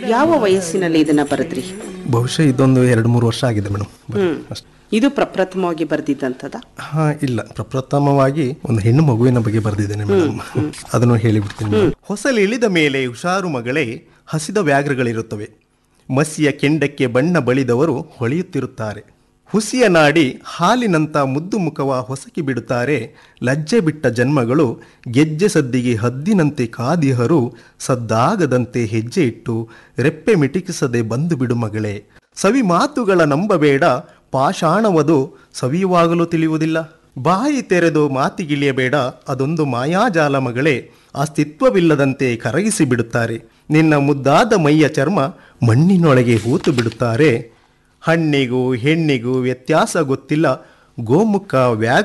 ಯಾವ ವಯಸ್ಸಿನಲ್ಲಿ ಇದನ್ನ ಬರೆದ್ರಿ ಬಹುಶಃ ಇದೊಂದು ಎರಡು ಮೂರು ವರ್ಷ ಆಗಿದೆ ಮೇಡಮ್ ಅಷ್ಟೇ ಇದು ಪ್ರಪ್ರಥಮವಾಗಿ ಬರೆದಿದ್ದಂಥದ ಹಾ ಇಲ್ಲ ಪ್ರಪ್ರಥಮವಾಗಿ ಒಂದು ಹೆಣ್ಣು ಮಗುವಿನ ಬಗ್ಗೆ ಬರೆದಿದ್ದೇನೆ ಮೇಡಮ್ ಅದನ್ನು ಹೇಳಿಬಿಡ್ತೀನಿ madam. ಹೊಸಲಿಳಿದ ಮೇಲೆ ಹುಷಾರು ಮಗಳೇ ಹಸಿದ ವ್ಯಾಘ್ರಗಳಿರುತ್ತವೆ ಮಸಿಯ ಕೆಂಡಕ್ಕೆ ಬಣ್ಣ ಬಳಿದವರು ಹೊಳೆಯುತ್ತಿರುತ್ತಾರೆ ಹುಸಿಯ ನಾಡಿ ಹಾಲಿನಂತ ಮುದ್ದು ಮುಖವ ಹೊಸಕಿ ಬಿಡುತ್ತಾರೆ ಲಜ್ಜೆ ಬಿಟ್ಟ ಜನ್ಮಗಳು ಗೆಜ್ಜೆ ಸದ್ದಿಗೆ ಹದ್ದಿನಂತೆ ಕಾದಿಹರು ಸದ್ದಾಗದಂತೆ ಹೆಜ್ಜೆ ಇಟ್ಟು ರೆಪ್ಪೆ ಮಿಟಿಕಿಸದೆ ಬಂದು ಬಿಡು ಮಗಳೇ ಸವಿ ಮಾತುಗಳ ನಂಬಬೇಡ ಪಾಷಾಣವದು ಸವಿಯುವಾಗಲೂ ತಿಳಿಯುವುದಿಲ್ಲ ಬಾಯಿ ತೆರೆದು ಮಾತಿಗಿಳಿಯಬೇಡ ಅದೊಂದು ಮಾಯಾಜಾಲ ಮಗಳೇ ಅಸ್ತಿತ್ವವಿಲ್ಲದಂತೆ ಕರಗಿಸಿ ಬಿಡುತ್ತಾರೆ ನಿನ್ನ ಮುದ್ದಾದ ಮೈಯ ಚರ್ಮ ಮಣ್ಣಿನೊಳಗೆ ಹೂತು ಬಿಡುತ್ತಾರೆ ಹಣ್ಣಿಗೂ ಹೆಣ್ಣಿಗೂ ವ್ಯತ್ಯಾಸ ಗೊತ್ತಿಲ್ಲ ಗೋಮುಖ ವ್ಯಾಘ್ರ